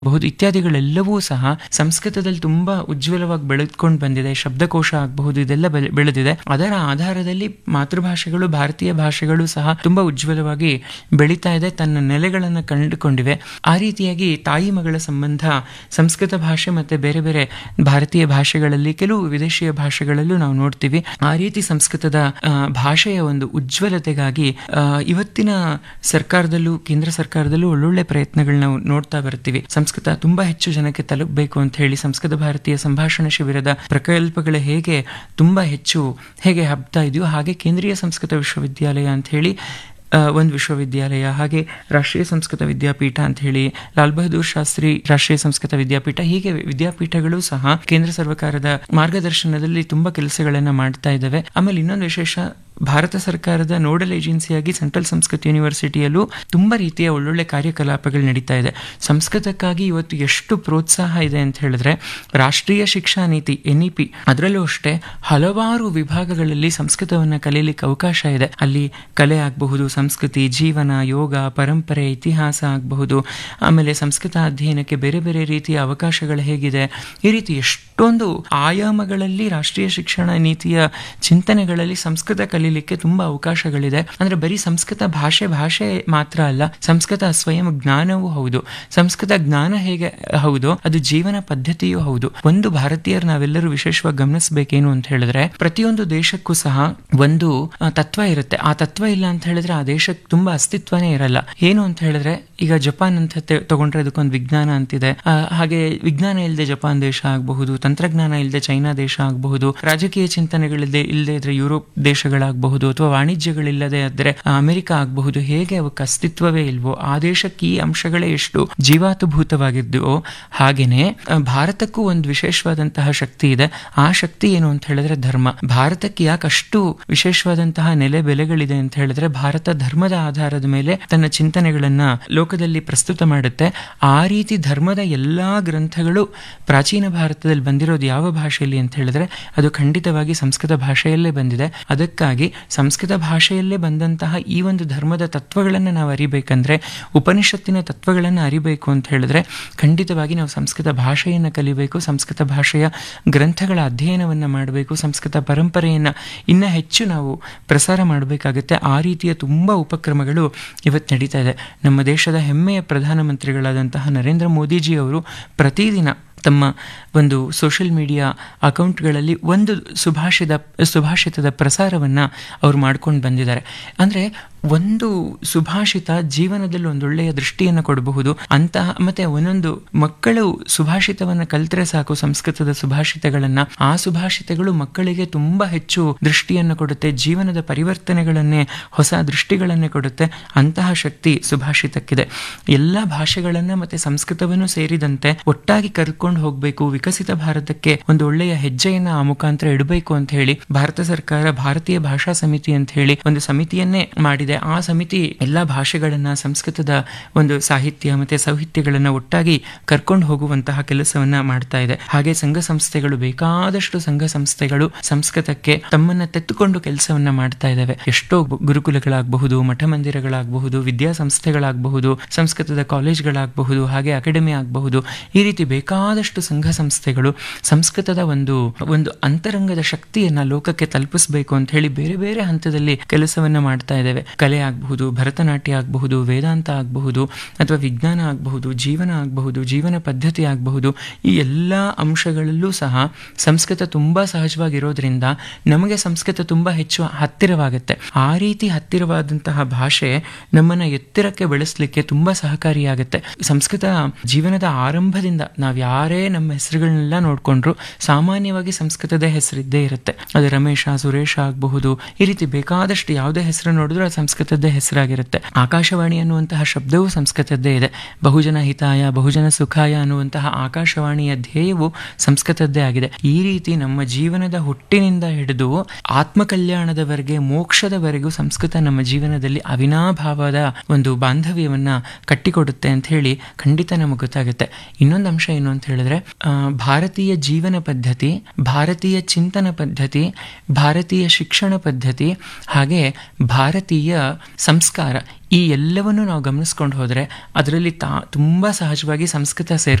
ಬಹುದು ಇತ್ಯಾದಿಗಳೆಲ್ಲವೂ ಸಹ ಸಂಸ್ಕೃತದಲ್ಲಿ ತುಂಬಾ ಉಜ್ವಲವಾಗಿ ಬೆಳೆದುಕೊಂಡು ಬಂದಿದೆ ಶಬ್ದಕೋಶ ಆಗಬಹುದು ಇದೆಲ್ಲ ಬೆಳೆ- ಬೆಳೆದಿದೆ ಅದರ ಆಧಾರದಲ್ಲಿ ಮಾತೃಭಾಷೆಗಳು ಭಾರತೀಯ ಭಾಷೆಗಳು ಸಹ ತುಂಬಾ ಉಜ್ವಲವಾಗಿ ಬೆಳೀತಾ ಇದೆ ತನ್ನ ನೆಲೆಗಳನ್ನು ಕಂಡುಕೊಂಡಿವೆ ಆ ರೀತಿಯಾಗಿ ತಾಯಿ ಮಗಳ ಸಂಬಂಧ ಸಂಸ್ಕೃತ ಭಾಷೆ ಮತ್ತೆ ಬೇರೆ ಬೇರೆ ಭಾರತೀಯ ಭಾಷೆಗಳಲ್ಲಿ ಕೆಲವು ವಿದೇಶಿಯ ಭಾಷೆಗಳಲ್ಲೂ ನಾವು ನೋಡ್ತೀವಿ ಆ ರೀತಿ ಸಂಸ್ಕೃತದ ಆ, ಭಾಷೆಯ ಒಂದು ಉಜ್ವಲತೆಗಾಗಿ ಆ, ಇವತ್ತಿನ ಸರ್ಕಾರದಲ್ಲೂ ಕೇಂದ್ರ ಸರ್ಕಾರದಲ್ಲೂ ಒಳ್ಳೊಳ್ಳೆ ಪ್ರಯತ್ನಗಳು ನಾವು ನೋಡ್ತಾ ಬರ್ತೀವಿ ಸಂಸ್ಕೃತ ತುಂಬಾ ಹೆಚ್ಚು ಜನಕ್ಕೆ ತಲುಪಬೇಕು ಅಂತ ಹೇಳಿ ಸಂಸ್ಕೃತ ಭಾರತೀಯ ಸಂಭಾಷಣಾ ಶಿಬಿರದ ಪ್ರಕಲ್ಪಗಳು ಹೇಗೆ ತುಂಬಾ ಹೆಚ್ಚು ಹೇಗೆ ಹಬ್ತಾ ಇದೆಯೋ ಹಾಗೆ ಕೇಂದ್ರೀಯ ಸಂಸ್ಕೃತ ವಿಶ್ವವಿದ್ಯಾಲಯ ಅಂತ ಹೇಳಿ ಆ, ಒಂದು ವಿಶ್ವವಿದ್ಯಾಲಯ ಹಾಗೆ ರಾಷ್ಟ್ರೀಯ ಸಂಸ್ಕೃತ ವಿದ್ಯಾಪೀಠ ಅಂತ ಹೇಳಿ ಲಾಲ್ ಬಹದ್ದೂರ್ ಶಾಸ್ತ್ರಿ ರಾಷ್ಟ್ರೀಯ ಸಂಸ್ಕೃತ ವಿದ್ಯಾಪೀಠ ಹೀಗೆ ವಿದ್ಯಾಪೀಠಗಳು ಸಹ ಕೇಂದ್ರ ಸರ್ಕಾರದ ಮಾರ್ಗದರ್ಶನದಲ್ಲಿ ತುಂಬಾ ಕೆಲಸಗಳನ್ನ ಮಾಡ್ತಾ ಇದ್ದಾವೆ ಆಮೇಲೆ ಇನ್ನೊಂದು ವಿಶೇಷ ಭಾರತ ಸರ್ಕಾರದ ನೋಡಲ್ ಏಜೆನ್ಸಿಯಾಗಿ ಸೆಂಟ್ರಲ್ ಸಂಸ್ಕೃತ ಯೂನಿವರ್ಸಿಟಿಯಲ್ಲೂ ತುಂಬಾ ರೀತಿಯ ಒಳ್ಳೊಳ್ಳೆ ಕಾರ್ಯಕಲಾಪಗಳು ನಡೀತಾ ಇದೆ ಸಂಸ್ಕೃತಕ್ಕಾಗಿ ಇವತ್ತು ಎಷ್ಟು ಪ್ರೋತ್ಸಾಹ ಇದೆ ಅಂತ ಹೇಳಿದ್ರೆ ರಾಷ್ಟ್ರೀಯ ಶಿಕ್ಷಾ ನೀತಿ ಎನ್ ಇ ಪಿ ಅದರಲ್ಲೂ ಅಷ್ಟೇ ಹಲವಾರು ವಿಭಾಗಗಳಲ್ಲಿ ಸಂಸ್ಕೃತವನ್ನ ಕಲೀಲಿಕ್ಕೆ ಅವಕಾಶ ಇದೆ ಅಲ್ಲಿ ಕಲೆ ಆಗಬಹುದು ಸಂಸ್ಕೃತಿ ಜೀವನ ಯೋಗ ಪರಂಪರೆ ಇತಿಹಾಸ ಆಗಬಹುದು ಆಮೇಲೆ ಸಂಸ್ಕೃತ ಅಧ್ಯಯನಕ್ಕೆ ಬೇರೆ ಬೇರೆ ರೀತಿಯ ಅವಕಾಶಗಳು ಹೇಗಿದೆ ಈ ರೀತಿ ಎಷ್ಟೊಂದು ಆಯಾಮಗಳಲ್ಲಿ ರಾಷ್ಟ್ರೀಯ ಶಿಕ್ಷಣ ನೀತಿಯ ಚಿಂತನೆಗಳಲ್ಲಿ ಸಂಸ್ಕೃತ ಕಲೀಲಿಕ್ಕೆ ತುಂಬಾ ಅವಕಾಶಗಳಿದೆ ಅಂದ್ರೆ ಬರೀ ಸಂಸ್ಕೃತ ಭಾಷೆ ಭಾಷೆ ಮಾತ್ರ ಅಲ್ಲ ಸಂಸ್ಕೃತ ಸ್ವಯಂ ಜ್ಞಾನವೂ ಹೌದು ಸಂಸ್ಕೃತ ಜ್ಞಾನ ಹೇಗೆ ಹೌದು ಅದು ಜೀವನ ಪದ್ಧತಿಯೂ ಹೌದು ಒಂದು ಭಾರತೀಯರು ನಾವೆಲ್ಲರೂ ವಿಶೇಷವಾಗಿ ಗಮನಿಸಬೇಕೇನು ಅಂತ ಹೇಳಿದ್ರೆ ಪ್ರತಿಯೊಂದು ದೇಶಕ್ಕೂ ಸಹ ಒಂದು ಆ, ತತ್ವ ಇರುತ್ತೆ ಆ ತತ್ವ ಇಲ್ಲ ಅಂತ ಹೇಳಿದ್ರೆ ಆ ದೇಶಕ್ಕೆ ತುಂಬಾ ಅಸ್ತಿತ್ವನೇ ಇರಲ್ಲ ಏನು ಅಂತ ಹೇಳಿದ್ರೆ ಈಗ ಜಪಾನ್ ಅಂತ ತೆ- ತಗೊಂಡ್ರೆ ಅದಕ್ಕೊಂದು ವಿಜ್ಞಾನ ಅಂತಿದೆ ಆ, ಹಾಗೆ ವಿಜ್ಞಾನ ಇಲ್ಲದೆ ಜಪಾನ್ ದೇಶ ಆಗಬಹುದು ತಂತ್ರಜ್ಞಾನ ಇಲ್ಲದೆ ಚೈನಾ ದೇಶ ಆಗಬಹುದು ರಾಜಕೀಯ ಚಿಂತನೆಗಳಿಲ್ಲದೆ ಇಲ್ಲದೆ ಇದ್ರೆ ಯುರೋಪ್ ದೇಶಗಳಾಗಬಹುದು ಅಥವಾ ವಾಣಿಜ್ಯಗಳಿಲ್ಲದೆ ಆದ್ರೆ ಆ, ಅಮೆರಿಕ ಆಗಬಹುದು ಹೇಗೆ ಅವಕ್ಕೆ ಅಸ್ತಿತ್ವವೇ ಇಲ್ವೋ ಆ ದೇಶಕ್ಕೆ ಈ ಅಂಶಗಳೇ ಎಷ್ಟು ಜೀವಾತಭೂತವಾಗಿದ್ದವೋ ಹಾಗೇನೆ ಆ, ಭಾರತಕ್ಕೂ ಒಂದು ವಿಶೇಷವಾದಂತಹ ಶಕ್ತಿ ಇದೆ ಆ ಶಕ್ತಿ ಏನು ಅಂತ ಹೇಳಿದ್ರೆ ಧರ್ಮ ಭಾರತಕ್ಕೆ ಯಾಕೆ ಅಷ್ಟು ವಿಶೇಷವಾದಂತಹ ನೆಲೆ ಬೆಲೆಗಳಿದೆ ಅಂತ ಹೇಳಿದ್ರೆ ಭಾರತ ಧರ್ಮದ ಆಧಾರದ ಮೇಲೆ ತನ್ನ ಚಿಂತನೆಗಳನ್ನ ಲೋಕದಲ್ಲಿ ಪ್ರಸ್ತುತ ಮಾಡುತ್ತೆ ಆ ರೀತಿ ಧರ್ಮದ ಎಲ್ಲಾ ಗ್ರಂಥಗಳು ಪ್ರಾಚೀನ ಭಾರತದಲ್ಲಿ ಬಂದಿರೋದು ಯಾವ ಭಾಷೆಯಲ್ಲಿ ಅಂತ ಹೇಳಿದ್ರೆ ಅದು ಖಂಡಿತವಾಗಿ ಸಂಸ್ಕೃತ ಭಾಷೆಯಲ್ಲೇ ಬಂದಿದೆ ಅದಕ್ಕಾಗಿ ಸಂಸ್ಕೃತ ಭಾಷೆಯಲ್ಲೇ ಬಂದಂತಹ ಈ ಒಂದು ಧರ್ಮದ ತತ್ವಗಳನ್ನು ನಾವು ಅರಿಬೇಕಂದ್ರೆ ಉಪನಿಷತ್ತಿನ ತತ್ವಗಳನ್ನು ಅರಿಬೇಕು ಅಂತ ಹೇಳಿದ್ರೆ ಖಂಡಿತವಾಗಿ ನಾವು ಸಂಸ್ಕೃತ ಭಾಷೆಯನ್ನು ಕಲಿಬೇಕು ಸಂಸ್ಕೃತ ಭಾಷೆಯ ಗ್ರಂಥಗಳ ಅಧ್ಯಯನವನ್ನು ಮಾಡಬೇಕು ಸಂಸ್ಕೃತ ಪರಂಪರೆಯನ್ನು ಇನ್ನ ಹೆಚ್ಚು ನಾವು ಪ್ರಸಾರ ಮಾಡಬೇಕಾಗುತ್ತೆ ಆ ರೀತಿಯ ತುಂಬಾ ಉಪಕ್ರಮಗಳು ಇವತ್ತು ನಡೀತಾ ಇದೆ ನಮ್ಮ ದೇಶದ ಹೆಮ್ಮೆಯ ಪ್ರಧಾನಮಂತ್ರಿಗಳಾದಂತಹ ನರೇಂದ್ರ ಮೋದಿಜಿ ಅವರು ಪ್ರತಿದಿನ ತಮ್ಮ ಒಂದು ಸೋಷಿಯಲ್ ಮೀಡಿಯಾ ಅಕೌಂಟ್ಗಳಲ್ಲಿ ಒಂದು ಸುಭಾಷಿತ ಸುಭಾಷಿತದ ಪ್ರಸಾರವನ್ನು ಅವ್ರು ಮಾಡ್ಕೊಂಡು ಬಂದಿದ್ದಾರೆ ಅಂದರೆ ಒಂದು ಸುಭಾಷಿತ ಜೀವನದಲ್ಲಿ ಒಂದೊಳ್ಳೆಯ ದೃಷ್ಟಿಯನ್ನು ಕೊಡಬಹುದು ಅಂತಹ ಮತ್ತೆ ಒಂದೊಂದು ಮಕ್ಕಳು ಸುಭಾಷಿತವನ್ನು ಕಲ್ತ್ರೆ ಸಾಕು ಸಂಸ್ಕೃತದ ಸುಭಾಷಿತಗಳನ್ನ ಆ ಸುಭಾಷಿತಗಳು ಮಕ್ಕಳಿಗೆ ತುಂಬಾ ಹೆಚ್ಚು ದೃಷ್ಟಿಯನ್ನು ಕೊಡುತ್ತೆ ಜೀವನದ ಪರಿವರ್ತನೆಗಳನ್ನೇ ಹೊಸ ದೃಷ್ಟಿಗಳನ್ನೇ ಕೊಡುತ್ತೆ ಅಂತಹ ಶಕ್ತಿ ಸುಭಾಷಿತಕ್ಕಿದೆ ಎಲ್ಲ ಭಾಷೆಗಳನ್ನ ಮತ್ತೆ ಸಂಸ್ಕೃತವನ್ನು ಸೇರಿದಂತೆ ಒಟ್ಟಾಗಿ ಕರ್ಕೊಂಡು ಹೋಗಬೇಕು ವಿಕಸಿತ ಭಾರತಕ್ಕೆ ಒಂದು ಒಳ್ಳೆಯ ಹೆಜ್ಜೆಯನ್ನ ಆ ಮುಖಾಂತರ ಇಡಬೇಕು ಅಂತ ಹೇಳಿ ಭಾರತ ಸರ್ಕಾರ ಭಾರತೀಯ ಭಾಷಾ ಸಮಿತಿ ಅಂತ ಹೇಳಿ ಒಂದು ಸಮಿತಿಯನ್ನೇ ಮಾಡಿದೆ ಆ ಸಮಿತಿ ಎಲ್ಲಾ ಭಾಷೆಗಳನ್ನ ಸಂಸ್ಕೃತದ ಒಂದು ಸಾಹಿತ್ಯ ಮತ್ತೆ ಸಾಹಿತ್ಯಗಳನ್ನ ಒಟ್ಟಾಗಿ ಕರ್ಕೊಂಡು ಹೋಗುವಂತಹ ಕೆಲಸವನ್ನ ಮಾಡ್ತಾ ಇದೆ ಹಾಗೆ ಸಂಘ ಸಂಸ್ಥೆಗಳು ಬೇಕಾದಷ್ಟು ಸಂಘ ಸಂಸ್ಥೆಗಳು ಸಂಸ್ಕೃತಕ್ಕೆ ತಮ್ಮನ್ನ ತೆತ್ತುಕೊಂಡು ಕೆಲಸವನ್ನ ಮಾಡ್ತಾ ಇದ್ದಾವೆ ಎಷ್ಟೋ ಗು- ಗುರುಕುಲಗಳಾಗಬಹುದು ಮಠ ಮಂದಿರಗಳಾಗಬಹುದು ವಿದ್ಯಾಸಂಸ್ಥೆಗಳಾಗಬಹುದು ಸಂಸ್ಕೃತದ ಕಾಲೇಜ್ಗಳಾಗಬಹುದು ಹಾಗೆ ಅಕಾಡೆಮಿ ಆಗಬಹುದು ಈ ರೀತಿ ಬೇಕಾದಷ್ಟು ಸಂಘ ಸಂಸ್ಥೆಗಳು ಸಂಸ್ಕೃತದ ಒಂದು ಒಂದು ಅಂತರಂಗದ ಶಕ್ತಿಯನ್ನ ಲೋಕಕ್ಕೆ ತಲುಪಿಸಬೇಕು ಅಂತ ಹೇಳಿ ಬೇರೆ ಬೇರೆ ಹಂತದಲ್ಲಿ ಕೆಲಸವನ್ನ ಮಾಡ್ತಾ ಇದ್ದೇವೆ ಕಲೆ ಆಗಬಹುದು ಭರತನಾಟ್ಯ ಆಗಬಹುದು ವೇದಾಂತ ಆಗಬಹುದು ಅಥವಾ ವಿಜ್ಞಾನ ಆಗಬಹುದು ಜೀವನ ಆಗಬಹುದು ಜೀವನ ಪದ್ಧತಿ ಆಗಬಹುದು ಈ ಎಲ್ಲ ಅಂಶಗಳಲ್ಲೂ ಸಹ ಸಂಸ್ಕೃತ ತುಂಬಾ ಸಹಜವಾಗಿರೋದ್ರಿಂದ ನಮಗೆ ಸಂಸ್ಕೃತ ತುಂಬಾ ಹೆಚ್ಚು ಹತ್ತಿರವಾಗುತ್ತೆ ಆ ರೀತಿ ಹತ್ತಿರವಾದಂತಹ ಭಾಷೆ ನಮ್ಮನ್ನ ಎತ್ತರಕ್ಕೆ ಬೆಳೆಸಲಿಕ್ಕೆ ತುಂಬಾ ಸಹಕಾರಿಯಾಗುತ್ತೆ ಸಂಸ್ಕೃತ ಜೀವನದ ಆರಂಭದಿಂದ ನಾವು ಯಾರೇ ನಮ್ಮ ಹೆಸರುಗಳನ್ನೆಲ್ಲ ನೋಡ್ಕೊಂಡ್ರು ಸಾಮಾನ್ಯವಾಗಿ ಸಂಸ್ಕೃತದ ಹೆಸರಿದ್ದೇ ಇರುತ್ತೆ ಅದು ರಮೇಶ ಸುರೇಶ ಆಗಬಹುದು ಈ ರೀತಿ ಬೇಕಾದಷ್ಟು ಯಾವುದೇ ಹೆಸರು ನೋಡಿದ್ರು ಅದು ಸಂಸ್ಕೃತದ್ದೇ ಹೆಸರಾಗಿರುತ್ತೆ ಆಕಾಶವಾಣಿ ಅನ್ನುವಂತಹ ಶಬ್ದವು ಸಂಸ್ಕೃತದ್ದೇ ಇದೆ ಬಹುಜನ ಹಿತಾಯ ಬಹುಜನ ಸುಖಾಯ ಅನ್ನುವಂತಹ ಆಕಾಶವಾಣಿಯ ಧ್ಯೇಯವು ಸಂಸ್ಕೃತದ್ದೇ ಆಗಿದೆ ಈ ರೀತಿ ನಮ್ಮ ಜೀವನದ ಹುಟ್ಟಿನಿಂದ ಹಿಡಿದು ಆತ್ಮ ಕಲ್ಯಾಣದವರೆಗೆ ಮೋಕ್ಷದವರೆಗೂ ಸಂಸ್ಕೃತ ನಮ್ಮ ಜೀವನದಲ್ಲಿ ಅವಿನಾಭಾವದ ಒಂದು ಬಾಂಧವ್ಯವನ್ನ ಕಟ್ಟಿಕೊಡುತ್ತೆ ಅಂತ ಹೇಳಿ ಖಂಡಿತ ನಮಗೆ ಗೊತ್ತಾಗುತ್ತೆ ಇನ್ನೊಂದು ಅಂಶ ಏನು ಅಂತ ಹೇಳಿದ್ರೆ ಹೇಳಿದ್ರೆ ಆ, ಭಾರತೀಯ ಜೀವನ ಪದ್ಧತಿ ಭಾರತೀಯ ಚಿಂತನ ಪದ್ಧತಿ ಭಾರತೀಯ ಶಿಕ್ಷಣ ಪದ್ಧತಿ ಹಾಗೆ ಭಾರತೀಯ ಸಂಸ್ಕಾರ ಈ ಎಲ್ಲವನ್ನು ನಾವು ಗಮನಿಸ್ಕೊಂಡು ಹೋದರೆ ಅದರಲ್ಲಿ ತಾ ತುಂಬ ಸಹಜವಾಗಿ ಸಂಸ್ಕೃತ ಸೇರ್